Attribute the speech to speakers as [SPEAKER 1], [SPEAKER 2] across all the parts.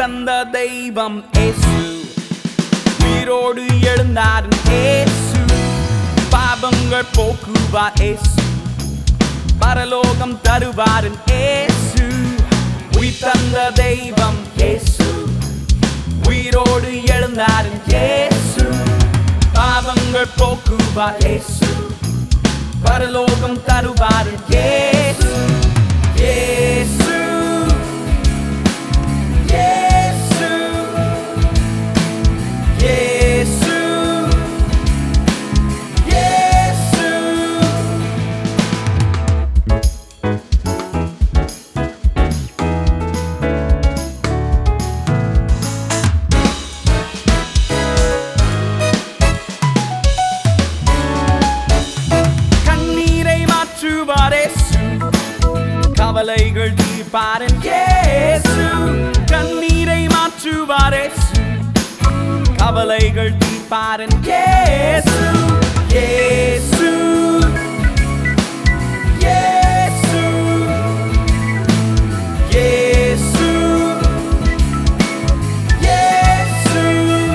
[SPEAKER 1] தந்த தெய்வம் ஏசு உயிரோடு எழுந்தாரும் ஏசு பாவங்கள் போக்குவார் ஏசு பரலோகம் தருவாரும் ஏசு உயிர் தந்த தெய்வம் ஏசு உயிரோடு எழுந்தாரும் ஏசு பாவங்கள் போக்குவார் ஏசு பரலோகம் தருவாரும் ஏசு ஏசு இயேசு இயேசு இயேசு கண்ணீரை மாற்றுவார் இயேசு கவலைகள் தீர்ப்பாரன் இயேசு கண்ணீரை மாற்றுவார் இயேசு கவலைகள் தீர்ப்பாரன் இயேசு இயேசு இயேசு இயேசு இயேசு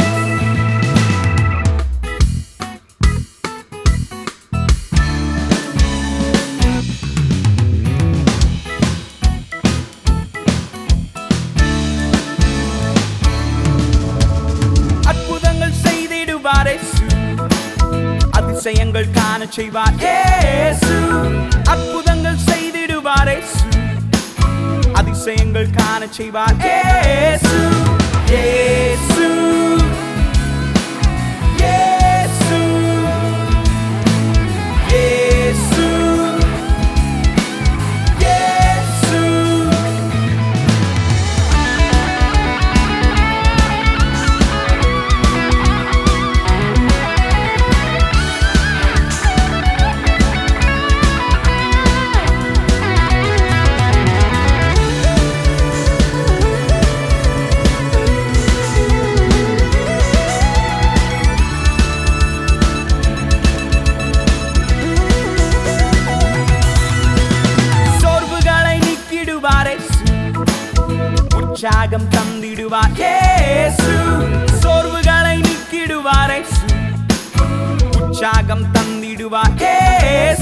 [SPEAKER 1] அற்புதங்கள் செய்திடுவார் இயேசு அதிசயங்கள் காண செய்வார் இயேசு அற்புதங்கள் செய்திடுவார் இயேசு அதிசயங்கள் காண செய்வார் இயேசு இயேசு இயேசு இயேசு இயேசு சோர்வுகளை நீக்கிடுவார் இயேசு உற்சாகம் தந்திடுவார் இயேசு சோர்வுகளை நீக்கிடுவார் இயேசு உற்சாகம் தந்திடுவார் இயேசு